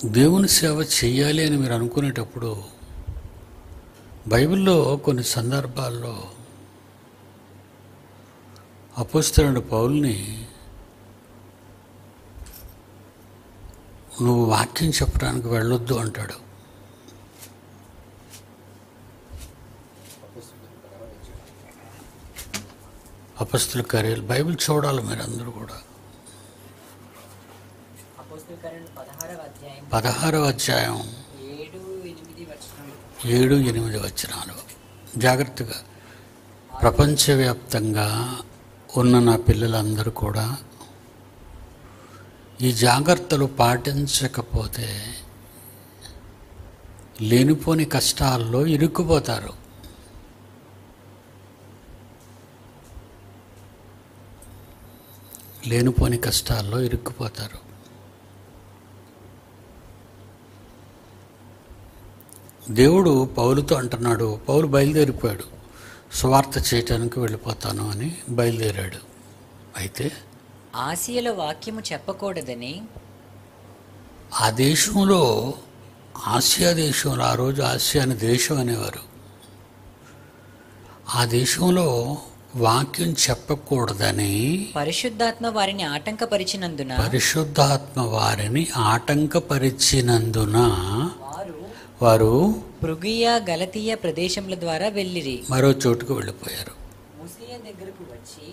దేవుని సేవ చెయ్యాలి అని మీరు అనుకునేటప్పుడు బైబిల్లో కొన్ని సందర్భాల్లో అపోస్తలుడు పౌల్ని నువ్వు వాక్యం చెప్పడానికి వెళ్ళొద్దు అంటాడు అపస్తుల కార్యాలు బైబిల్ చూడాలి మీరు అందరూ కూడా అపోస్తుల కార్యాలు పదహారవ అధ్యాయం పదహారవ అధ్యాయం ఏడు ఎనిమిది వచనాలు ఏడు ఎనిమిది వచనాలు జాగ్రత్తగా ప్రపంచవ్యాప్తంగా ఉన్న నా పిల్లలందరూ కూడా ఈ జాగ్రత్తలు పాటించకపోతే లేనిపోని కష్టాల్లో ఇరుక్కుపోతారు లేనిపోని కష్టాల్లో ఇరుక్కుపోతారు దేవుడు పౌలుతో అంటున్నాడు పౌలు బయలుదేరిపోయాడు సువార్త చేయటానికి వెళ్ళిపోతాను అని బయలుదేరాడు అయితే ఆసియలో వాక్యము చెప్పకూడదని ఆ దేశంలో ఆసియా దేశంలో ఆ రోజు ఆసియా అనే దేశం అనేవారు ఆ దేశంలో వాక్యం చెప్పకూడదని పరిశుద్ధాత్మ వారిని ఆటంకపరిచినందున పరిశుద్ధాత్మ వారిని ఆటంకపరిచినందున వారు వారు పృగియ గలతీయ ప్రదేశముల ద్వారా వెళ్ళిరి మరో చోటుకు వెళ్ళిపోయారు ముసియ దగ్గరకు వచ్చి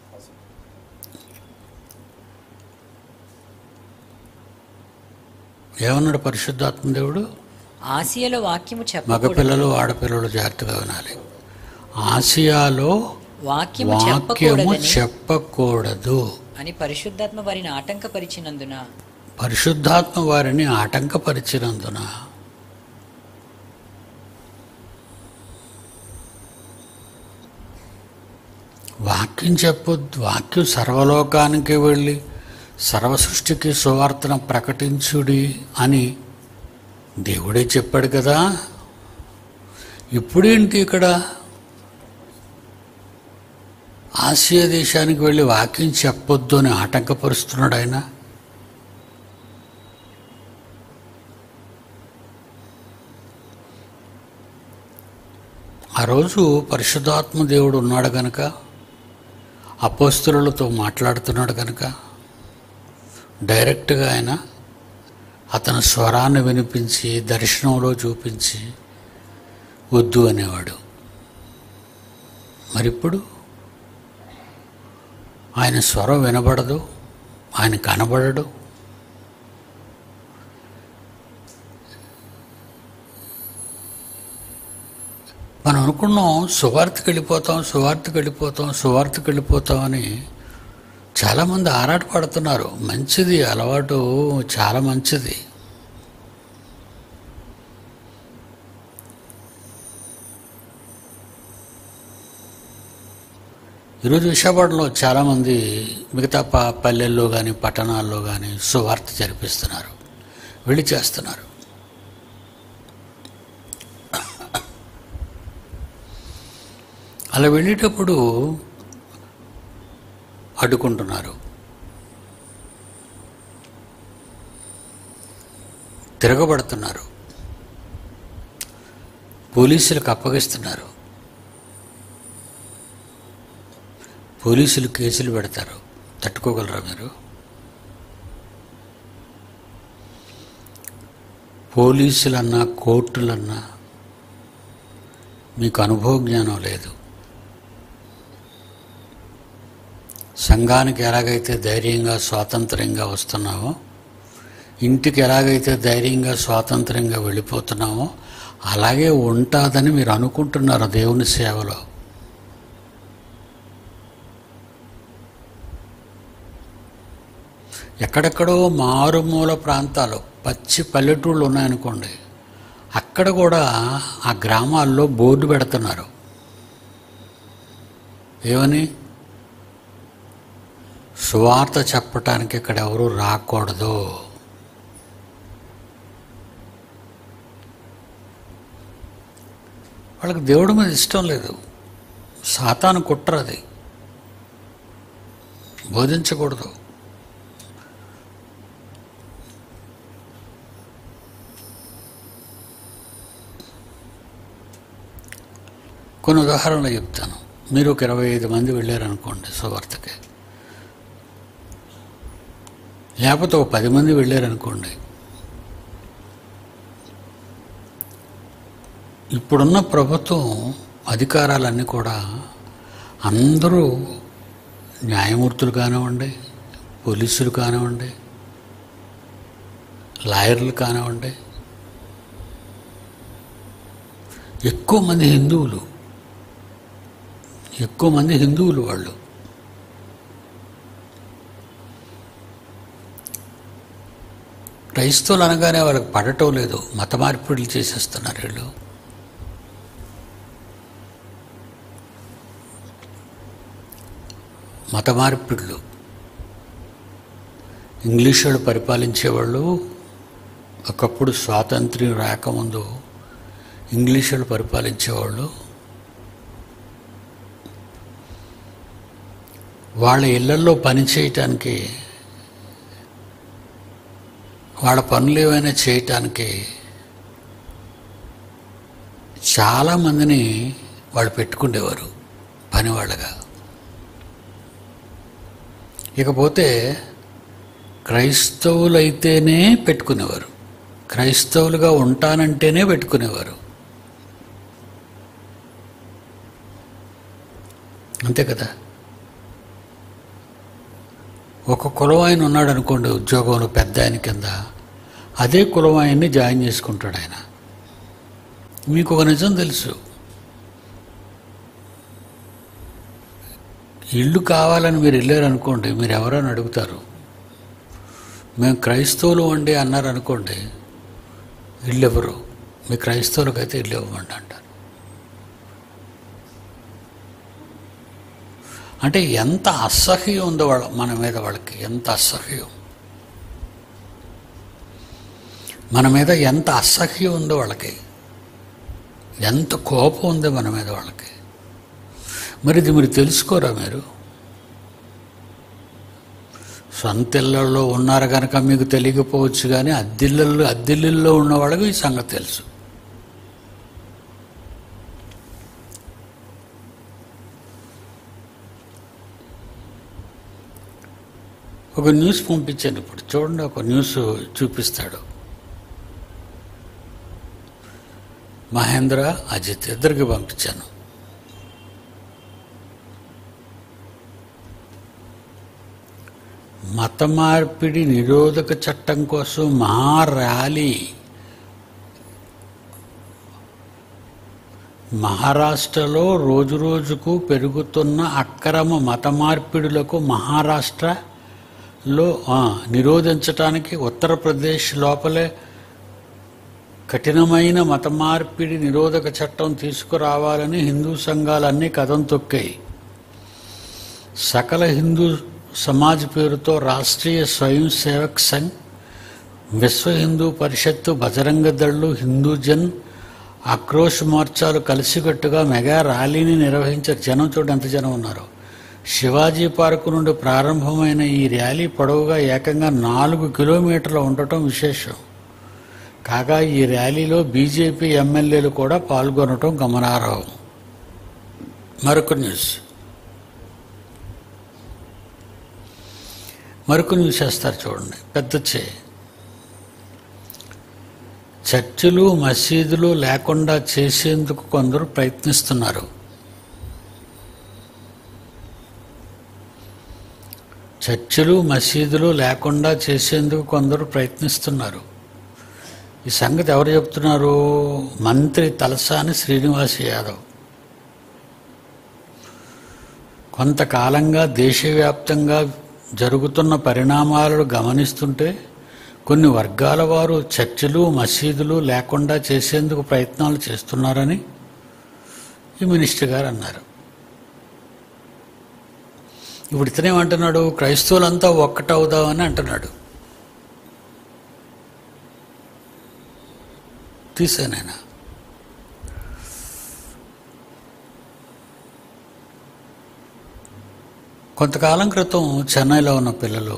ఏమన్నాడు పరిశుద్ధాత్మ దేవుడు ఆసియలో వాక్యము చెప్పకూడదు మగపిల్లలు ఆడపిల్లలు జాగ్రత్తగా వినాలి ఆసియాలో వాక్యము వాక్యము చెప్పకూడదని చెప్పకూడదు అని పరిశుద్ధాత్మ వారిని ఆటంకపరిచినందున పరిశుద్ధాత్మ వారిని ఆటంకపరిచినందున వాక్యం చెప్పొద్దు వాక్యం సర్వలోకానికి వెళ్ళి సర్వ సృష్టికి సువార్తను ప్రకటించుడి అని దేవుడే చెప్పాడు కదా ఇప్పుడేంటి ఇక్కడ ఆసియా దేశానికి వెళ్ళి వాక్యం చెప్పొద్దు అని ఆటంకపరుస్తున్నాడు ఆయన ఆ రోజు పరిశుద్ధాత్మ దేవుడు ఉన్నాడు గనక అపోస్తులతో మాట్లాడుతున్నాడు కనుక డైరెక్ట్గా ఆయన అతని స్వరాన్ని వినిపించి దర్శనంలో చూపించి వద్దు అనేవాడు మరిప్పుడు ఆయన స్వరం వినబడదు ఆయన కనబడడు మనం అనుకున్నాం సువార్తకి వెళ్ళిపోతాం సువార్తకి వెళ్ళిపోతాం సువార్తకి వెళ్ళిపోతాం అని చాలామంది ఆరాటపడుతున్నారు మంచిది అలవాటు చాలా మంచిది ఈరోజు విశాఖపట్నంలో చాలామంది మిగతా ప పల్లెల్లో కానీ పట్టణాల్లో కానీ సువార్త జరిపిస్తున్నారు వెళ్ళి చేస్తున్నారు అలా వెళ్ళేటప్పుడు అడ్డుకుంటున్నారు తిరగబడుతున్నారు పోలీసులకు అప్పగిస్తున్నారు పోలీసులు కేసులు పెడతారు తట్టుకోగలరా మీరు పోలీసులన్నా కోర్టులన్నా మీకు అనుభవ జ్ఞానం లేదు సంఘానికి ఎలాగైతే ధైర్యంగా స్వాతంత్ర్యంగా వస్తున్నావో ఇంటికి ఎలాగైతే ధైర్యంగా స్వాతంత్ర్యంగా వెళ్ళిపోతున్నావో అలాగే ఉంటుందని మీరు అనుకుంటున్నారు దేవుని సేవలో ఎక్కడెక్కడో మారుమూల ప్రాంతాలు పచ్చి పల్లెటూళ్ళు ఉన్నాయనుకోండి అక్కడ కూడా ఆ గ్రామాల్లో బోర్డు పెడుతున్నారు ఏమని సువార్త చెప్పటానికి ఇక్కడ ఎవరు రాకూడదు వాళ్ళకి దేవుడి మీద ఇష్టం లేదు సాతాను కుట్రది బోధించకూడదు కొన్ని ఉదాహరణలు చెప్తాను మీరు ఒక ఇరవై ఐదు మంది వెళ్ళారనుకోండి సువార్తకి లేకపోతే ఒక పది మంది వెళ్ళారనుకోండి ఇప్పుడున్న ప్రభుత్వం అధికారాలన్నీ కూడా అందరూ న్యాయమూర్తులు కానివ్వండి పోలీసులు కానివ్వండి లాయర్లు కానివ్వండి ఎక్కువ మంది హిందువులు ఎక్కువ మంది హిందువులు వాళ్ళు క్రైస్తవులు అనగానే వాళ్ళకి పడటం లేదు మత మార్పిడులు చేసేస్తున్నారు వీళ్ళు మత మార్పిడులు ఇంగ్లీష్ వాళ్ళు పరిపాలించేవాళ్ళు ఒకప్పుడు స్వాతంత్ర్యం రాకముందు ఇంగ్లీష్ వాళ్ళు పరిపాలించేవాళ్ళు వాళ్ళ ఇళ్లలో పని చేయటానికి వాళ్ళ పనులు ఏమైనా చేయటానికి చాలామందిని వాళ్ళు పెట్టుకునేవారు పనివాళ్ళగా ఇకపోతే క్రైస్తవులైతేనే పెట్టుకునేవారు క్రైస్తవులుగా ఉంటానంటేనే పెట్టుకునేవారు అంతే కదా ఒక కులం ఆయన ఉన్నాడు అనుకోండి ఉద్యోగంలో పెద్ద ఆయన కింద అదే కులం ఆయన్ని జాయిన్ చేసుకుంటాడు ఆయన మీకు ఒక నిజం తెలుసు ఇల్లు కావాలని మీరు వెళ్ళారనుకోండి మీరు ఎవరైనా అడుగుతారు మేము క్రైస్తవులు అండి అన్నారు అనుకోండి ఇల్లు ఎవరు మీ క్రైస్తవులకైతే ఇల్లు ఇవ్వమండి అంటారు అంటే ఎంత అసహ్యం ఉందో వాళ్ళ మన మీద వాళ్ళకి ఎంత అసహ్యం మన మీద ఎంత అసహ్యం ఉందో వాళ్ళకి ఎంత కోపం ఉందో మన మీద వాళ్ళకి మరి ఇది మీరు తెలుసుకోరా మీరు సొంత ఇళ్లలో ఉన్నారు కనుక మీకు తెలియకపోవచ్చు కానీ అద్దిళ్ళల్లో అద్దిళ్ళల్లో ఉన్న వాళ్ళకి ఈ సంగతి తెలుసు ఒక న్యూస్ పంపించాను ఇప్పుడు చూడండి ఒక న్యూస్ చూపిస్తాడు మహేంద్ర అజిత్ ఇద్దరికి పంపించాను మత మార్పిడి నిరోధక చట్టం కోసం మహా ర్యాలీ మహారాష్ట్రలో రోజురోజుకు పెరుగుతున్న అక్రమ మత మార్పిడులకు మహారాష్ట్రలో ఆ, నిరోధించటానికి ఉత్తరప్రదేశ్ లోపలే కఠినమైన మత మార్పిడి నిరోధక చట్టం తీసుకురావాలని హిందూ సంఘాలన్నీ కథం తొక్కాయి సకల హిందూ సమాజ్ పేరుతో రాష్ట్రీయ స్వయం సేవక్ సంఘ్ విశ్వ హిందూ పరిషత్తు బజరంగ దళ్ళు హిందూ జన్ ఆక్రోష్ మోర్చాలు కలిసికట్టుగా మెగా ర్యాలీని నిర్వహించారు జనం చూడండి ఎంత జనం ఉన్నారు శివాజీ పార్కు నుండి ప్రారంభమైన ఈ ర్యాలీ పొడవుగా ఏకంగా నాలుగు కిలోమీటర్లు ఉండటం విశేషం కాగా ఈ ర్యాలీలో బీజేపీ ఎమ్మెల్యేలు కూడా పాల్గొనటం గమనార్హం మరొక న్యూస్ మరొక న్యూస్ వేస్తారు చూడండి పెద్ద చే చర్చిలు మసీదులు లేకుండా చేసేందుకు కొందరు ప్రయత్నిస్తున్నారు చర్చిలు మసీదులు లేకుండా చేసేందుకు కొందరు ప్రయత్నిస్తున్నారు ఈ సంగతి ఎవరు చెప్తున్నారు మంత్రి తలసాని శ్రీనివాస్ యాదవ్ కొంతకాలంగా దేశవ్యాప్తంగా జరుగుతున్న పరిణామాలను గమనిస్తుంటే కొన్ని వర్గాల వారు చర్చిలు మసీదులు లేకుండా చేసేందుకు ప్రయత్నాలు చేస్తున్నారని ఈ మినిస్టర్ గారు అన్నారు ఇప్పుడు ఇతనేమంటున్నాడు క్రైస్తవులంతా ఒక్కటవుదామని అంటున్నాడు తీసానైనా కొంతకాలం క్రితం చెన్నైలో ఉన్న పిల్లలు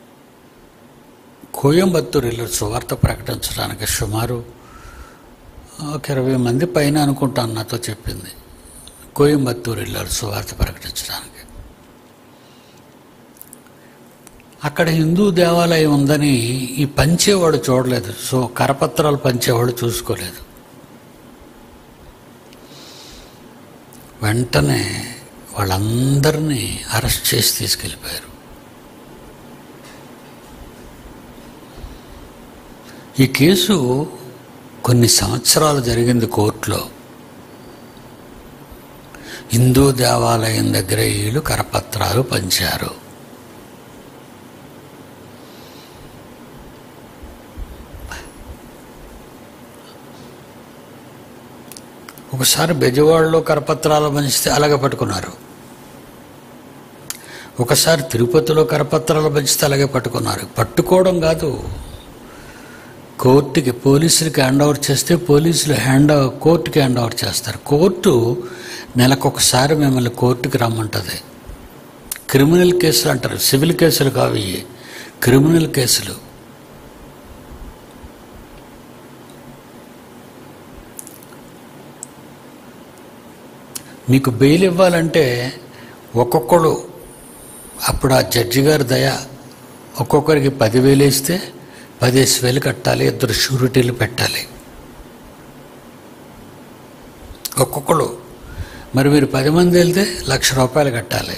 కోయంబత్తూరు వెళ్ళి సువార్త ప్రకటించడానికి సుమారు ఒక ఇరవై మంది పైన అనుకుంటాను నాతో చెప్పింది కోయంబత్తూరు వెళ్ళారు సువార్త ప్రకటించడానికి అక్కడ హిందూ దేవాలయం ఉందని ఈ పంచేవాడు చూడలేదు సో కరపత్రాలు పంచేవాడు చూసుకోలేదు వెంటనే వాళ్ళందరినీ అరెస్ట్ చేసి తీసుకెళ్ళిపోయారు ఈ కేసు కొన్ని సంవత్సరాలు జరిగింది కోర్టులో హిందూ దేవాలయం దగ్గర వీళ్ళు కరపత్రాలు పంచారు ఒకసారి బెజవాడలో కరపత్రాలు పంచితే అలాగే పట్టుకున్నారు ఒకసారి తిరుపతిలో కరపత్రాలు పంచితే అలాగే పట్టుకున్నారు పట్టుకోవడం కాదు కోర్టుకి పోలీసులకి హ్యాండ్ ఓవర్ చేస్తే పోలీసులు హ్యాండ్ కోర్టుకి హ్యాండ్ ఓవర్ చేస్తారు కోర్టు నెలకొకసారి మిమ్మల్ని కోర్టుకి రమ్మంటుంది క్రిమినల్ కేసులు అంటారు సివిల్ కేసులు కావు ఇవి క్రిమినల్ కేసులు మీకు బెయిల్ ఇవ్వాలంటే ఒక్కొక్కడు అప్పుడు ఆ జడ్జి గారి దయ ఒక్కొక్కరికి పదివేలు వేస్తే పదిహేను వేలు కట్టాలి ఇద్దరు షూరిటీలు పెట్టాలి ఒక్కొక్కడు మరి మీరు పది మంది వెళ్తే లక్ష రూపాయలు కట్టాలి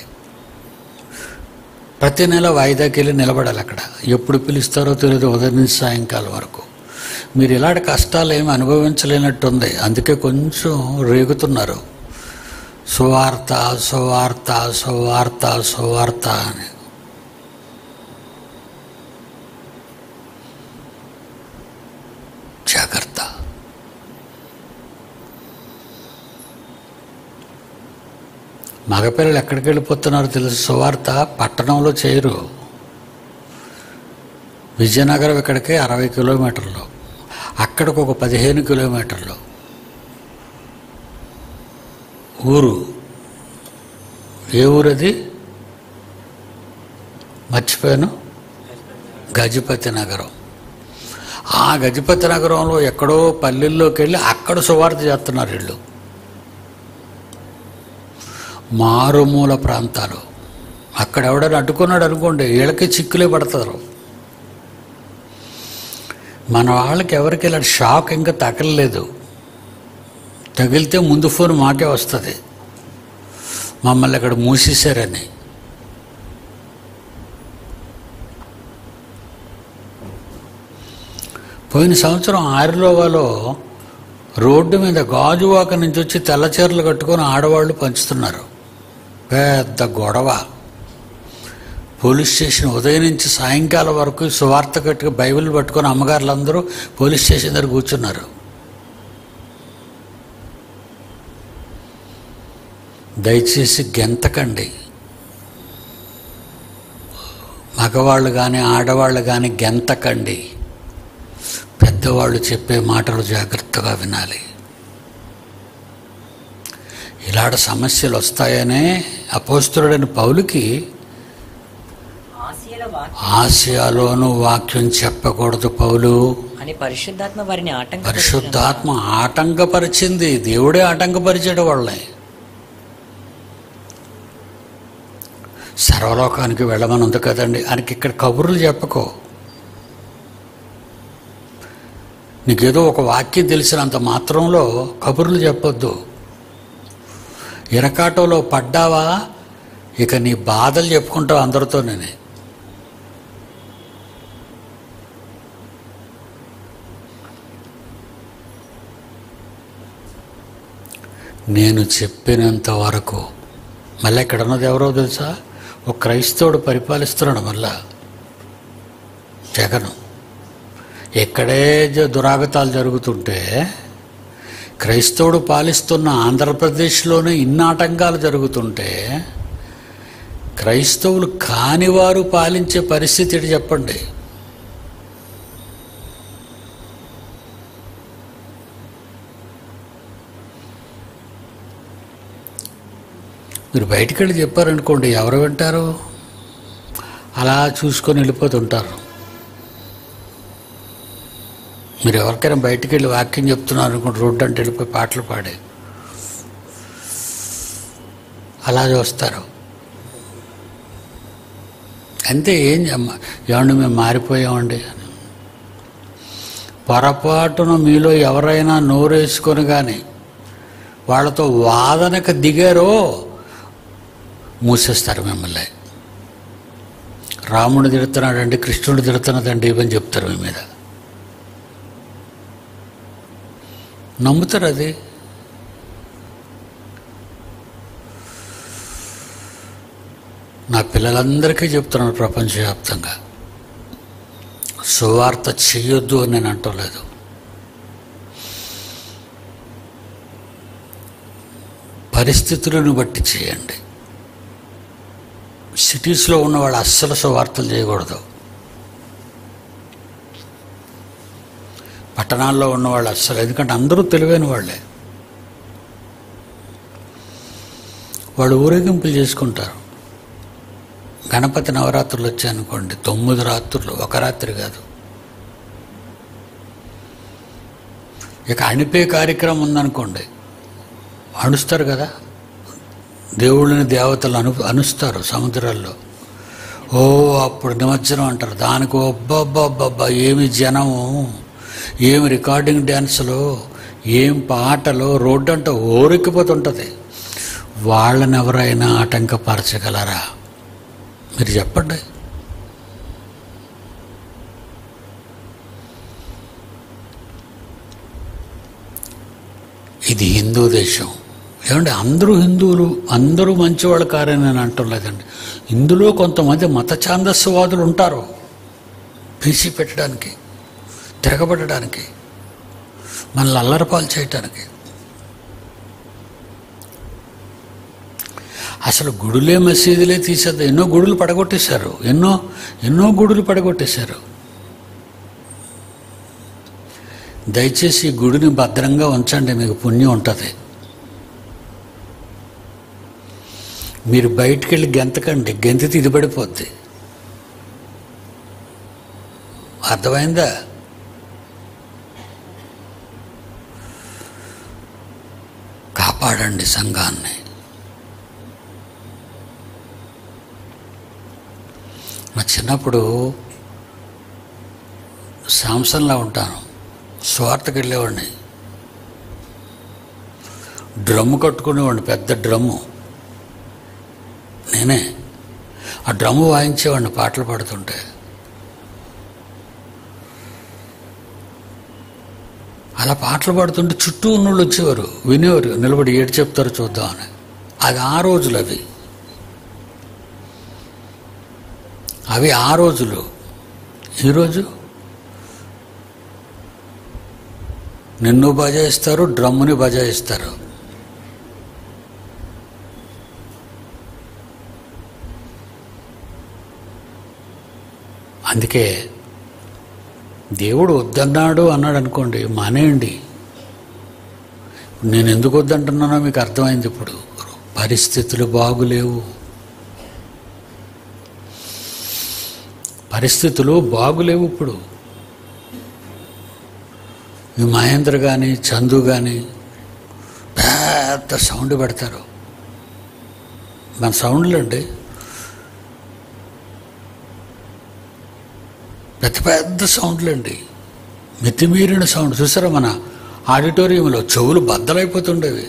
ప్రతి నెల వాయిదాకి వెళ్ళి నిలబడాలి అక్కడ ఎప్పుడు పిలుస్తారో తెలియదు ఉదయం నుంచి సాయంకాలం వరకు మీరు ఇలాంటి కష్టాలు ఏమి అనుభవించలేనట్టుంది అందుకే కొంచెం రేగుతున్నారు సువార్త సువార్త సువార్త సువార్త అని జాగ్రత్త మగపిల్లలు ఎక్కడికి వెళ్ళిపోతున్నారో తెలుసు సువార్త పట్టణంలో చేయరు విజయనగరం ఇక్కడికి అరవై కిలోమీటర్లు అక్కడికి ఒక పదిహేను కిలోమీటర్లు ఊరు ఏ ఊరది మర్చిపోయాను గజపతి నగరం ఆ గజపతి నగరంలో ఎక్కడో పల్లెల్లోకి వెళ్ళి అక్కడ సువార్త చేస్తున్నారు వీళ్ళు మారుమూల ప్రాంతాలు అక్కడ ఎవడైనా అడ్డుకున్నాడు అనుకోండి వీళ్ళకి చిక్కులే పడతారు మన వాళ్ళకి ఎవరికి ఇలాంటి షాక్ ఇంకా తగలలేదు తగిలితే ముందు ఫోన్ మాకే వస్తుంది మమ్మల్ని అక్కడ మూసేశారని పోయిన సంవత్సరం ఆరిలోవాలో రోడ్డు మీద గాజువాక నుంచి వచ్చి తెల్ల చీరలు కట్టుకొని ఆడవాళ్ళు పంచుతున్నారు పెద్ద గొడవ పోలీస్ స్టేషన్ ఉదయం నుంచి సాయంకాలం వరకు సువార్త కట్టుకు బైబిల్ పట్టుకొని అమ్మగారులందరూ పోలీస్ స్టేషన్ దగ్గర కూర్చున్నారు దయచేసి గెంతకండి మగవాళ్ళు కానీ ఆడవాళ్ళు కానీ గెంతకండి పెద్దవాళ్ళు చెప్పే మాటలు జాగ్రత్తగా వినాలి ఇలాంటి సమస్యలు వస్తాయనే అపోస్తుడైన పౌలుకి ఆసియల వాక్యం ఆసియాలోనూ వాక్యం చెప్పకూడదు పౌలు అని పరిశుద్ధాత్మ వారిని ఆటంక పరిశుద్ధాత్మ ఆటంకపరిచింది దేవుడే ఆటంకపరిచాడు వాళ్ళని సర్వలోకానికి వెళ్ళమని ఉంది కదండి ఆయనకి ఇక్కడ కబుర్లు చెప్పకో నీకేదో ఒక వాక్యం తెలిసినంత మాత్రంలో కబుర్లు చెప్పొద్దు ఇరకాటంలో పడ్డావా ఇక నీ బాధలు చెప్పుకుంటావు అందరితో నేనే నేను చెప్పినంత వరకు మళ్ళీ ఇక్కడ ఉన్నది ఎవరో తెలుసా ఒక క్రైస్తవుడు పరిపాలిస్తున్నాడు మళ్ళా జగను ఎక్కడే జ- దురాగతాలు జరుగుతుంటే క్రైస్తవుడు పాలిస్తున్న ఆంధ్రప్రదేశ్లోనే ఇన్ని ఆటంకాలు జరుగుతుంటే క్రైస్తవులు కానివారు పాలించే పరిస్థితి ఏంటి చెప్పండి మీరు బయటికి వెళ్ళి చెప్పారనుకోండి ఎవరు వింటారు అలా చూసుకొని వెళ్ళిపోతుంటారు మీరు ఎవరికైనా బయటికి వెళ్ళి వాక్యం చెప్తున్నారు అనుకోండి రోడ్డు అంటే వెళ్ళిపోయి పాటలు పాడే అలా చూస్తారు అంతే ఏం చెమ్మ- ఏమండి మేము మారిపోయామండి అని పొరపాటున మీలో ఎవరైనా నోరేసుకొని కానీ వాళ్ళతో వాదనకు దిగారో మూసేస్తారు మిమ్మల్ని రాముడు తిడుతున్నాడండి కృష్ణుడు తిడుతున్నదండి ఇవని చెప్తారు మీ మీద నమ్ముతారు అది నా పిల్లలందరికీ చెప్తున్నాను ప్రపంచవ్యాప్తంగా సువార్త చెయ్యొద్దు అని నేను అంటలేదు పరిస్థితులను బట్టి చేయండి సిటీస్లో ఉన్న వాళ్ళు అస్సలు సువార్తలు చేయకూడదు పట్టణాల్లో ఉన్నవాళ్ళు అస్సలు ఎందుకంటే అందరూ తెలివైన వాళ్ళే వాళ్ళు ఊరేగింపులు చేసుకుంటారు గణపతి నవరాత్రులు వచ్చాయనుకోండి తొమ్మిది రాత్రులు ఒక రాత్రి కాదు ఇక అణిపే కార్యక్రమం ఉందనుకోండి అణుస్తారు కదా దేవుళ్ళని దేవతలు అను అనుస్తారు సముద్రాల్లో ఓ అప్పుడు నిమజ్జనం అంటారు దానికి ఒబ్బబ్బబ్బబ్బా ఏమి జనము ఏమి రికార్డింగ్ డ్యాన్సులు ఏం పాటలు రోడ్డు అంట ఓరెక్కిపోతుంటుంది వాళ్ళని ఎవరైనా ఆటంకపరచగలరా మీరు చెప్పండి ఇది హిందూ దేశం ఏమంటే అందరూ హిందువులు అందరూ మంచివాళ్ళు కారని నేను అంటలేదండి ఇందులో కొంతమంది మత ఛాందస్యవాదులు ఉంటారు పీసి పెట్టడానికి తిరగబడడానికి మనల్ని అల్లరపాలు చేయటానికి అసలు గుడులే మసీదులే తీసేద్దాం ఎన్నో గుడులు పడగొట్టేశారు ఎన్నో ఎన్నో గుడులు పడగొట్టేశారు దయచేసి ఈ గుడిని భద్రంగా ఉంచండి మీకు పుణ్యం ఉంటుంది మీరు బయటికి వెళ్ళి గెంతకండి గెంతితే ఇది పడిపోద్ది అర్థమైందా కాపాడండి సంఘాన్ని నా చిన్నప్పుడు శాంసన్లా ఉంటాను స్వార్థకి వెళ్ళేవాడిని డ్రమ్ము కట్టుకునేవాడిని పెద్ద డ్రమ్ము నేనే ఆ డ్రమ్ము వాయించేవాడిని పాటలు పాడుతుంటే అలా పాటలు పాడుతుంటే చుట్టూ ఉన్నోళ్ళు వచ్చేవారు వినేవారు నిలబడి ఏడు చెప్తారో చూద్దామని అది ఆ రోజులు అవి అవి ఆ రోజులు ఈరోజు నిన్ను బజాయిస్తారు డ్రమ్ముని బజాయిస్తారు అందుకే దేవుడు వద్దన్నాడు అన్నాడు అనుకోండి మానేయండి నేను ఎందుకు వద్దంటున్నానో మీకు అర్థమైంది ఇప్పుడు పరిస్థితులు బాగులేవు పరిస్థితులు బాగులేవు ఇప్పుడు ఈ మహేంద్ర కానీ చందు కానీ పెద్ద సౌండ్ పెడతారు మన సౌండ్లు అండి పెద్ద పెద్ద సౌండ్లు అండి మితిమీరిన సౌండ్ చూసారా మన ఆడిటోరియంలో చెవులు బద్దలైపోతుండేవి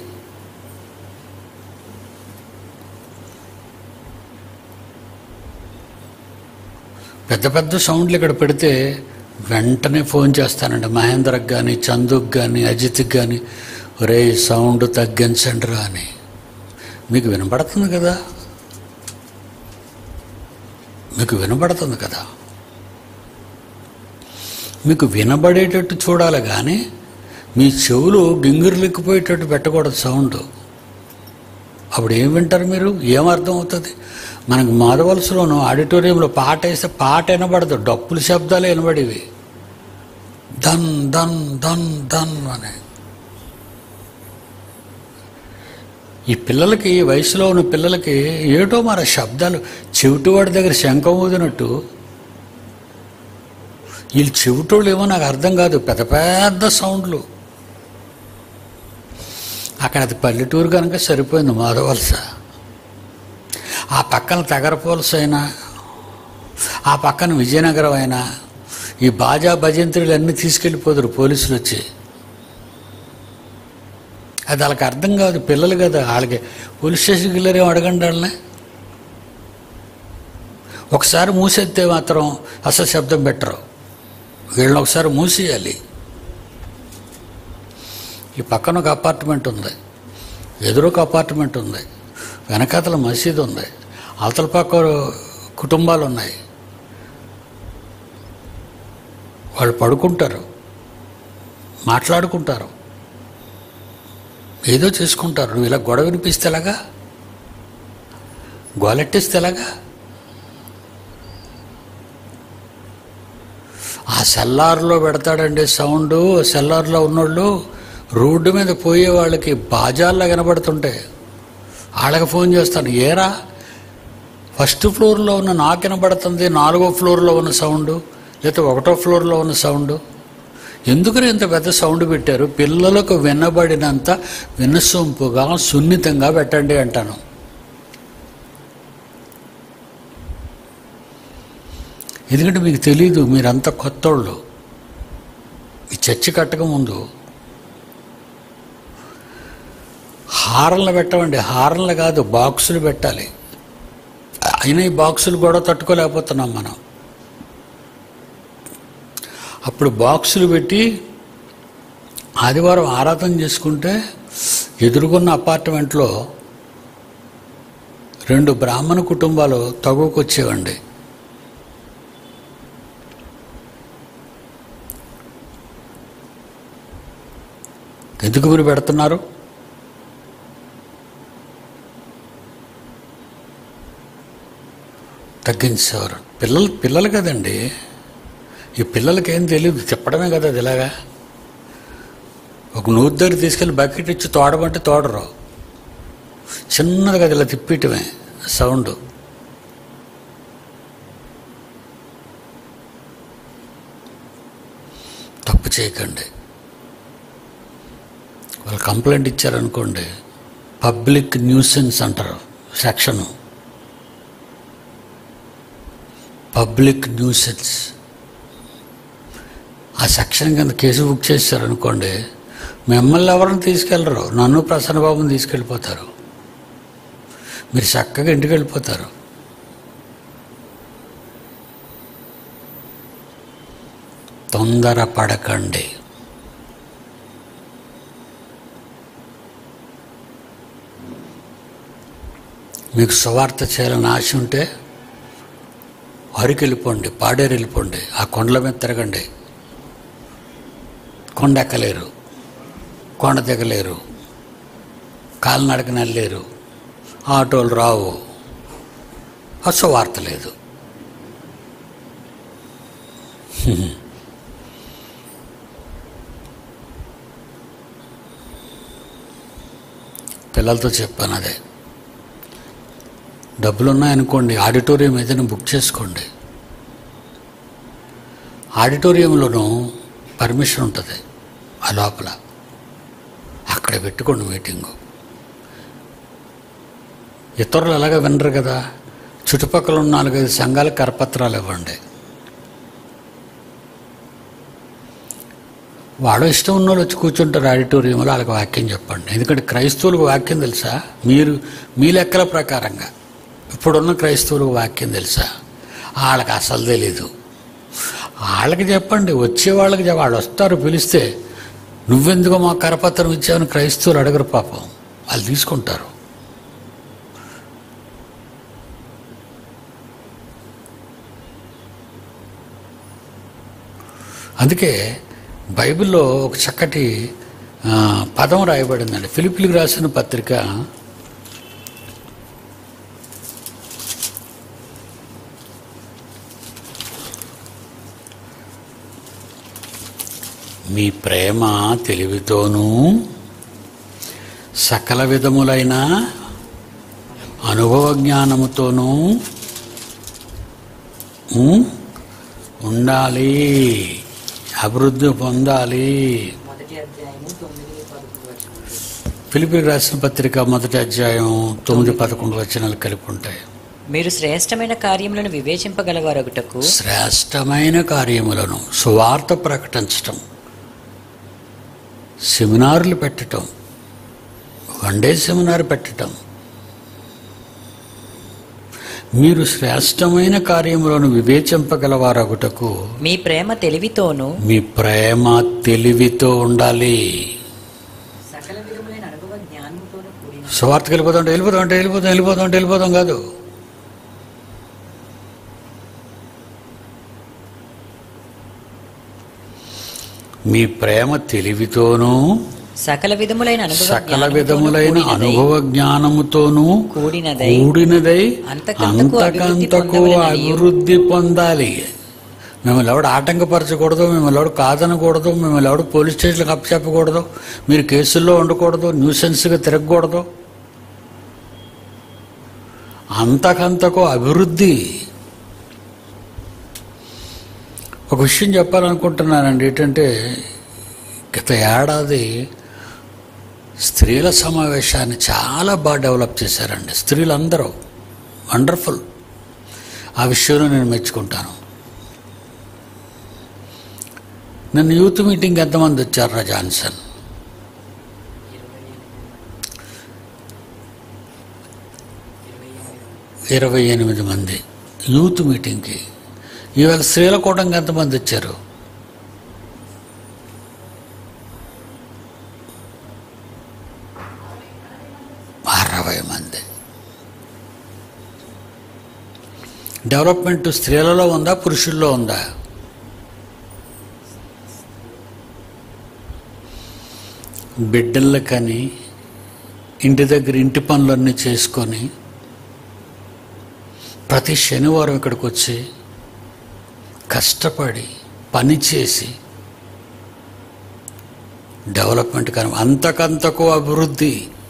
పెద్ద పెద్ద సౌండ్లు ఇక్కడ పెడితే వెంటనే ఫోన్ చేస్తానండి మహేంద్రకు కానీ చందుకు కానీ అజిత్కి కానీ ఒరే సౌండ్ తగ్గించండి రా అని మీకు వినపడుతుంది కదా మీకు వినపడుతుంది కదా మీకు వినబడేటట్టు చూడాలి కానీ మీ చెవులు గింగిరులెక్కిపోయేటట్టు పెట్టకూడదు సౌండ్ అప్పుడు ఏం వింటారు మీరు ఏం అర్థం అవుతుంది మనకు మాధవలసలోను ఆడిటోరియంలో పాట వేస్తే పాట వినబడదు డప్పుల శబ్దాలే వినబడేవి దన్ దన్ దన్ దన్ అని ఈ పిల్లలకి ఈ వయసులో ఉన్న పిల్లలకి ఏటో మరి ఆ శబ్దాలు చెవిటివాడి దగ్గర శంఖం ఊదినట్టు వీళ్ళు చెవిటోళ్ళు ఏమో నాకు అర్థం కాదు పెద్ద పెద్ద సౌండ్లు అక్కడ అది పల్లెటూరు కనుక సరిపోయింది మాధవలస ఆ పక్కన తగరపోల్స్ అయినా ఆ పక్కన విజయనగరం అయినా ఈ బాజా భజంత్రులు అన్నీ తీసుకెళ్ళిపోదురు పోలీసులు వచ్చి అది వాళ్ళకి అర్థం కాదు పిల్లలు కదా వాళ్ళకి పోలీస్ స్టేషన్కి వెళ్ళారేమో అడగండి వాళ్ళని ఒకసారి మూసేస్తే మాత్రం అసలు శబ్దం పెట్టరు వీళ్ళని ఒకసారి మూసేయాలి ఈ పక్కన ఒక అపార్ట్మెంట్ ఉంది ఎదురొక అపార్ట్మెంట్ ఉంది వెనకాతల మసీదు ఉంది అవతల పక్క కుటుంబాలు ఉన్నాయి వాళ్ళు పడుకుంటారు మాట్లాడుకుంటారు ఏదో చేసుకుంటారు నువ్వు ఇలా గొడవ వినిపిస్తే ఎలాగా గోలెట్టేస్తే ఎలాగా ఆ సెల్లార్లో పెడతాడండి సౌండ్ సెల్లార్లో ఉన్నోళ్ళు రోడ్డు మీద పోయే వాళ్ళకి బాజాల్లో కనబడుతుంటాయి వాళ్ళకి ఫోన్ చేస్తాను ఏరా ఫస్ట్ ఫ్లోర్లో ఉన్న నాకు వినబడుతుంది నాలుగో ఫ్లోర్లో ఉన్న సౌండ్ లేకపోతే ఒకటో ఫ్లోర్లో ఉన్న సౌండ్ ఎందుకని ఇంత పెద్ద సౌండ్ పెట్టారు పిల్లలకు వినబడినంత వినసొంపుగా సున్నితంగా పెట్టండి అంటాను ఎందుకంటే మీకు తెలీదు మీరంతా కొత్తోళ్ళు ఈ చర్చి కట్టక ముందు హారన్లు పెట్టమండి హారన్లు కాదు బాక్సులు పెట్టాలి అయినా ఈ బాక్సులు కూడా తట్టుకోలేకపోతున్నాం మనం అప్పుడు బాక్సులు పెట్టి ఆదివారం ఆరాధన చేసుకుంటే ఎదురుగున్న అపార్ట్మెంట్లో రెండు బ్రాహ్మణ కుటుంబాలు తగుకొచ్చేవండి ఎందుకు మీరు పెడుతున్నారు తగ్గించేవారు పిల్లలు పిల్లలు కదండి ఈ పిల్లలకి ఏం తెలియదు చెప్పడమే కదా అది ఇలాగా ఒక నూరు దగ్గర తీసుకెళ్ళి బకెట్ ఇచ్చి తోడమంటే తోడరు చిన్నది కదా ఇలా తిప్పేయటమే సౌండ్ తప్పు చేయకండి వాళ్ళు కంప్లైంట్ ఇచ్చారనుకోండి పబ్లిక్ న్యూసెన్స్ అంటారు సెక్షను పబ్లిక్ న్యూసెన్స్ ఆ సెక్షన్ కింద కేసు బుక్ చేశారనుకోండి మిమ్మల్ని ఎవరిని తీసుకెళ్ళరు నన్ను ప్రసన్న బాబుని తీసుకెళ్ళిపోతారు మీరు చక్కగా ఇంటికి వెళ్ళిపోతారు తొందర పడకండి మీకు సువార్త చేయాలని ఆశ ఉంటే అరికి వెళ్ళిపోండి పాడేరు వెళ్ళిపోండి ఆ కొండల మీద తిరగండి కొండ ఎక్కలేరు కొండ దిగలేరు కాలినడక నెల్లేరు ఆటోలు రావు అసలు వార్త లేదు పిల్లలతో చెప్పాను అదే డబ్బులు ఉన్నాయనుకోండి ఆడిటోరియం ఏదైనా బుక్ చేసుకోండి ఆడిటోరియంలోనూ పర్మిషన్ ఉంటుంది ఆ లోపల అక్కడ పెట్టుకోండి మీటింగు ఇతరులు ఎలాగ వినరు కదా చుట్టుపక్కల ఉన్న నాలుగైదు సంఘాలకు కరపత్రాలు ఇవ్వండి వాడు ఇష్టం ఉన్న వాళ్ళు వచ్చి కూర్చుంటారు ఆడిటోరియంలో వాళ్ళకి వాక్యం చెప్పండి ఎందుకంటే క్రైస్తవులకు వాక్యం తెలుసా మీరు మీ లెక్కల ప్రకారంగా ఇప్పుడున్న క్రైస్తవులకు వాక్యం తెలుసా వాళ్ళకి అసలు తెలీదు వాళ్ళకి చెప్పండి వచ్చే వాళ్ళకి చెప్ప- వాళ్ళు వస్తారు పిలిస్తే నువ్వెందుకు మా కరపత్రం ఇచ్చావని క్రైస్తవులు అడగరు పాపం వాళ్ళు తీసుకుంటారు అందుకే బైబిల్లో ఒక చక్కటి ఆ, పదం రాయబడిందండి ఫిలిపిలకు రాసిన పత్రిక మీ ప్రేమ తెలివితోనూ సకల విధములైన అనుభవ జ్ఞానముతోనూ ఉమ్, ఉండాలి అభివృద్ధి పొందాలి మొదటి అధ్యాయము తొమ్మిది పదకొండు వచనాలు. ఫిలిపికి రాసిన పత్రిక మొదటి అధ్యాయం తొమ్మిది పదకొండు వచనాలు కలిపి ఉంటాయి మీరు శ్రేష్టమైన కార్యములను వివేచింపగలవారొకటకు శ్రేష్టమైన కార్యములను సువార్త ప్రకటించటం సెమినార్లు పెట్టటం వన్ డే సెమినార్ పెట్టటం మీరు శ్రేష్టమైన కార్యములను వివేచింపగలవారొకటకు మీ ప్రేమ తెలివితోనూ మీ ప్రేమ తెలివితో ఉండాలి సకల విధములైన అనుభవ జ్ఞానముతోనూ కూడిన సువార్తకి వెళ్ళిపోతాం అంటే వెళ్ళిపోతాం అంటే వెళ్ళిపోతాం వెళ్ళిపోతాం అంటే వెళ్ళిపోతాం కాదు మీ ప్రేమ తెలివితోనూ సకల విధములైన అనుభవ సకల జ్ఞానముతోనూ విధములైన కూడినదై, అనుభవ జ్ఞానముతోనూ కూడినదై కూడినదై అంతకంతకు అభివృద్ధి అంతకంతకు పొందవలెననియు. అభివృద్ధి పొందాలి మిమ్మల్ని ఎవడు ఆటంకపరచకూడదు మిమ్మల్ని ఎవడు కాదనకూడదు మిమ్మల్ని ఎవడు పోలీస్ స్టేషన్లకు అప్పచెప్పకూడదు మీరు కేసుల్లో ఉండకూడదు న్యూసెన్స్గా తిరగకూడదు అంతకంతకు అభివృద్ధి ఒక విషయం చెప్పాలనుకుంటున్నానండి ఏంటంటే గత ఏడాది స్త్రీల సమావేశాన్ని చాలా బాగా డెవలప్ చేశారండి స్త్రీలందరూ వండర్ఫుల్ ఆ విషయంలో నేను మెచ్చుకుంటాను నిన్న యూత్ మీటింగ్ ఎంతమంది వచ్చారు జాన్సన్ ఇరవై ఎనిమిది మంది యూత్ మీటింగ్కి ఇవాళ స్త్రీల కూటమికి ఎంతమంది వచ్చారు అరవై మంది డెవలప్మెంట్ స్త్రీలలో ఉందా పురుషుల్లో ఉందా బిడ్డలకని ఇంటి దగ్గర ఇంటి పనులన్నీ చేసుకొని ప్రతి శనివారం ఇక్కడికి వచ్చి కష్టపడి పని చేసి డెవలప్మెంట్ కానీ అంతకంతకు అభివృద్ధి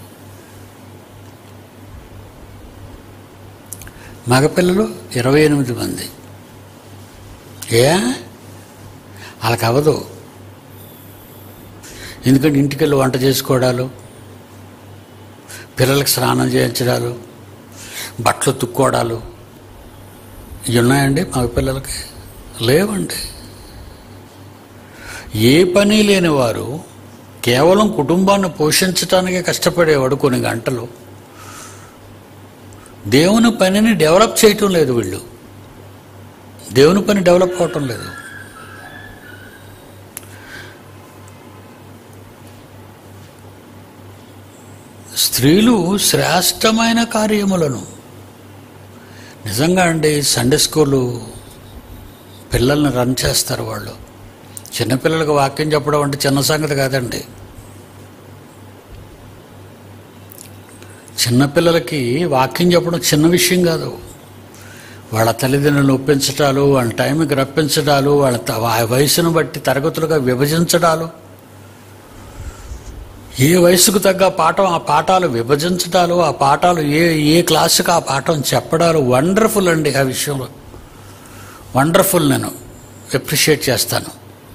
మగపిల్లలు ఇరవై ఎనిమిది మంది ఏ వాళ్ళకి అవ్వదు ఎందుకంటే ఇంటికి వెళ్ళి వంట చేసుకోవడాలు పిల్లలకి స్నానం చేయించడాలు బట్టలు తుక్కోవడాలు ఇవి ఉన్నాయండి మగ పిల్లలకి లేవండి ఏ పని లేని వారు కేవలం కుటుంబాన్ని పోషించటానికే కష్టపడేవాడు కొన్ని గంటలు దేవుని పనిని డెవలప్ చేయటం లేదు వీళ్ళు దేవుని పని డెవలప్ అవటం లేదు స్త్రీలు శ్రేష్టమైన కార్యములను నిజంగా అండి సండే స్కూలు పిల్లల్ని రన్ చేస్తారు వాళ్ళు చిన్నపిల్లలకు వాక్యం చెప్పడం అంటే చిన్న సంగతి కాదండి చిన్నపిల్లలకి వాక్యం చెప్పడం చిన్న విషయం కాదు వాళ్ళ తల్లిదండ్రులను ఒప్పించటాలు వాళ్ళ టైంకి రప్పించడాలు వాళ్ళ త- ఆ వయసును బట్టి తరగతులుగా విభజించడాలు ఏ వయసుకు తగ్గ పాఠం ఆ పాఠాలు విభజించడాలు ఆ పాఠాలు ఏ ఏ క్లాసుకు ఆ పాఠం చెప్పడాలు వండర్ఫుల్ అండి ఆ విషయంలో వండర్ఫుల్ నేను అప్రిషియేట్ చేస్తాను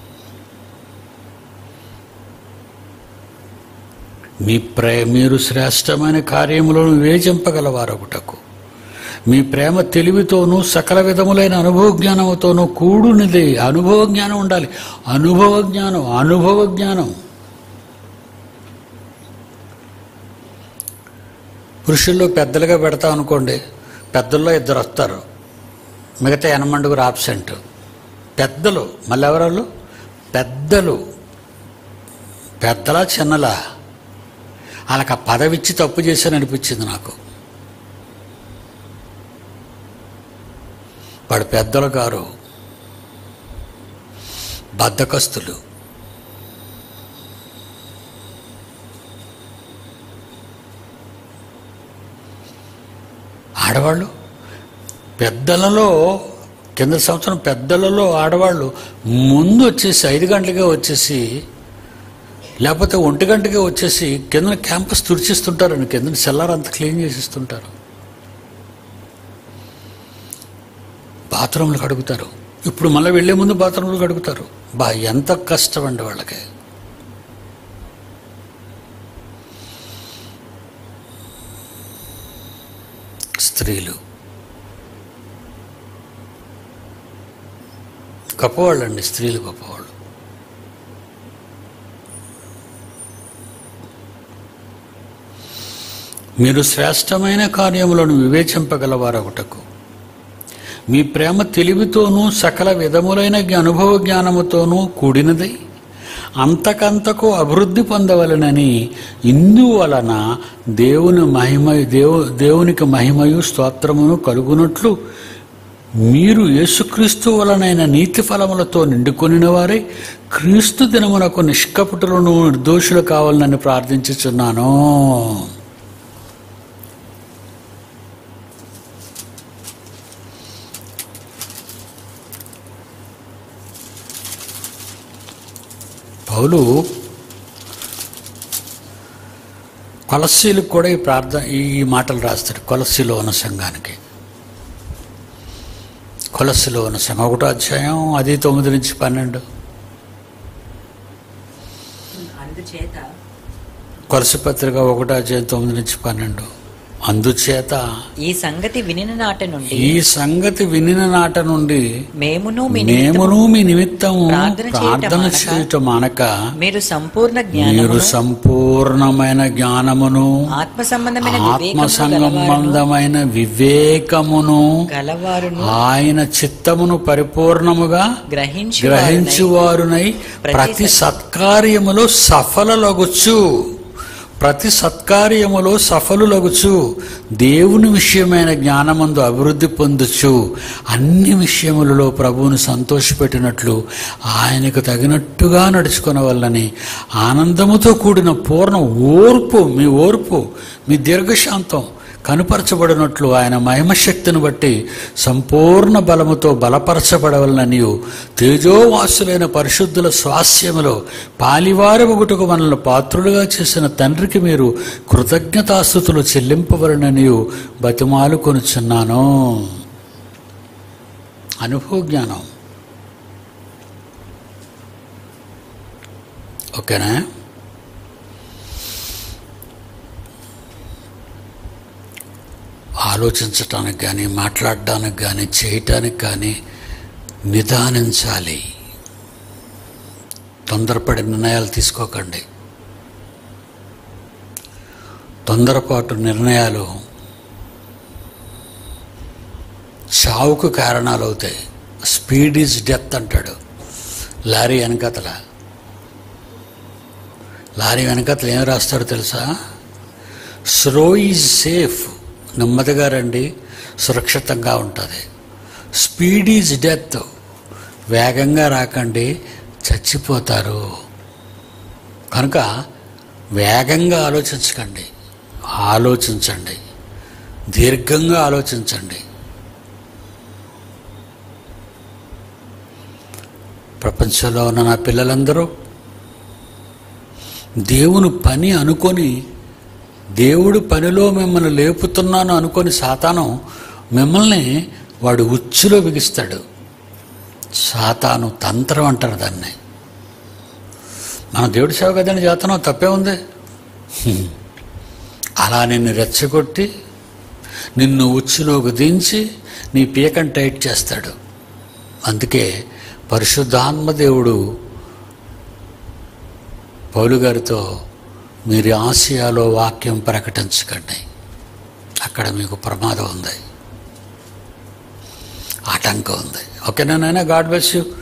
మీ ప్రే మీరు శ్రేష్టమైన కార్యములను వివేచింపగలవారొకటకు మీ ప్రేమ తెలివితోనూ సకల విధములైన అనుభవ జ్ఞానముతోనూ కూడునిది అనుభవ జ్ఞానం ఉండాలి అనుభవ జ్ఞానం అనుభవ జ్ఞానం పురుషుల్లో పెద్దలుగా పెడతాం అనుకోండి పెద్దల్లో ఇద్దరు వస్తారు మిగతా ఎనమండుగురు ఆబ్సెంట్ పెద్దలు మళ్ళీ ఎవరాళ్ళు పెద్దలు పెద్దలా చిన్నలా వాళ్ళకి ఆ పదవిచ్చి తప్పు చేశాను అనిపించింది నాకు వాడు పెద్దలు గారు బద్ధకస్తులు ఆడవాళ్ళు పెద్దలలో కింద సంవత్సరం పెద్దలలో ఆడవాళ్ళు ముందు వచ్చేసి ఐదు గంటలకే వచ్చేసి లేకపోతే ఒంటి గంటకే వచ్చేసి కింద క్యాంపస్ తుడిచిస్తుంటారండి కింద సెల్లార్ అంతా క్లీన్ చేసిస్తుంటారు బాత్రూంలు కడుగుతారు ఇప్పుడు మళ్ళీ వెళ్ళే ముందు బాత్రూంలు కడుగుతారు బా ఎంత కష్టం అండి వాళ్ళకి స్త్రీలు గొప్పవాళ్ళండి స్త్రీలు గొప్పవాళ్ళు మీరు శ్రేష్టమైన కార్యములను వివేచింపగలవారొకటకు మీ ప్రేమ తెలివితోనూ సకల విధములైన జ్ఞ- అనుభవ జ్ఞానముతోనూ కూడినదై అంతకంతకు అభివృద్ధి పొందవలనని ఇందువలన దేవుని మహిమ దేవు దేవునికి మహిమయు స్తోత్రమును కలుగునట్లు మీరు యేసుక్రీస్తు వలనైన నీతి ఫలములతో నిండుకొనిన వారే క్రీస్తు దినమునకు నిష్కపటులను నిర్దోషులు కావాలని ప్రార్థించుచున్నాను పౌలు కొలస్సీలకు కూడా ఈ ప్రార్థన ఈ ఈ మాటలు రాస్తాడు కొలస్సీలో ఉన్న సంఘానికి కొలస్సీలో ఉన్న సంఘం ఒకటో అధ్యాయం అది తొమ్మిది నుంచి పన్నెండు అందుచేత కొలసి పత్రిక ఒకటో అధ్యాయం తొమ్మిది నుంచి పన్నెండు అందుచేత ఈ సంగతి వినిన నాట నుండి ఈ సంగతి వినిన నాట నుండి మేమును మీ మేమును మీ నిమిత్తము ప్రార్థన చేయటం ప్రార్థన మానక, చేయటం మానక మీరు సంపూర్ణ మీరు జ్ఞానమును సంపూర్ణమైన జ్ఞానమును ఆత్మ సంబంధమైన ఆత్మ వివేకమును గలవారును సంబంధమైన వివేకమును గలవారును ఆయన చిత్తమును పరిపూర్ణముగా గ్రహించి గ్రహించువారునై ప్రతి సత్కార్యములో సఫలలగుచు ప్రతి సత్కార్యములో సఫలులగుచు దేవుని విషయమైన జ్ఞానమందు అభివృద్ధి పొందుచు అన్ని విషయములలో ప్రభువును సంతోషపెట్టినట్లు ఆయనకు తగినట్టుగా నడుచుకునవల్లని ఆనందముతో కూడిన పూర్ణ ఓర్పు మీ ఓర్పు మీ దీర్ఘశాంతం కనుపరచబడినట్లు ఆయన మహిమశక్తిని బట్టి సంపూర్ణ బలముతో బలపరచబడవలననియు తేజోవాసులైన పరిశుద్ధుల స్వాస్యములో పాలివారి ఒకటుకు మనల్ని పాత్రులుగా చేసిన తండ్రికి మీరు కృతజ్ఞతాస్థుతులు చెల్లింపవలననియు బతిమాలు కొనుచున్నాను అనుభవ జ్ఞానం ఓకేనా ఆలోచించటానికి కానీ మాట్లాడడానికి కానీ చేయటానికి కానీ నిదానించాలి తొందరపడి నిర్ణయాలు తీసుకోకండి తొందరపాటు నిర్ణయాలు చావుకు కారణాలు అవుతాయి స్పీడ్ ఈజ్ డెత్ అంటాడు లారీ వెనకతల లారీ వెనకతలు ఏం రాస్తాడో తెలుసా స్లో ఈజ్ సేఫ్ నెమ్మదిగా రండి సురక్షితంగా ఉంటుంది స్పీడ్ ఈజ్ డెత్ వేగంగా రాకండి చచ్చిపోతారు కనుక వేగంగా ఆలోచించకండి ఆలోచించండి దీర్ఘంగా ఆలోచించండి ప్రపంచంలో ఉన్న నా పిల్లలందరూ దేవుని పని అనుకొని దేవుడు పనిలో మిమ్మల్ని లేపుతున్నాను అనుకొని సాతాను మిమ్మల్ని వాడు ఉచ్చులో బిగిస్తాడు సాతాను తంత్రం అంటారు దాన్ని మన దేవుడి సేవ కదండి చేతనం తప్పే ఉంది హ్మ్. అలా నిన్ను రెచ్చగొట్టి నిన్ను ఉచ్చులోకి దించి నీ పీకని టైట్ చేస్తాడు అందుకే పరిశుద్ధాత్మ దేవుడు పౌలు గారితో మీరు ఆసియాలో వాక్యం ప్రకటించకండి అక్కడ మీకు ప్రమాదం ఉంది ఆటంకం ఉంది ఓకేనా నాయన గాడ్ బెస్ యూ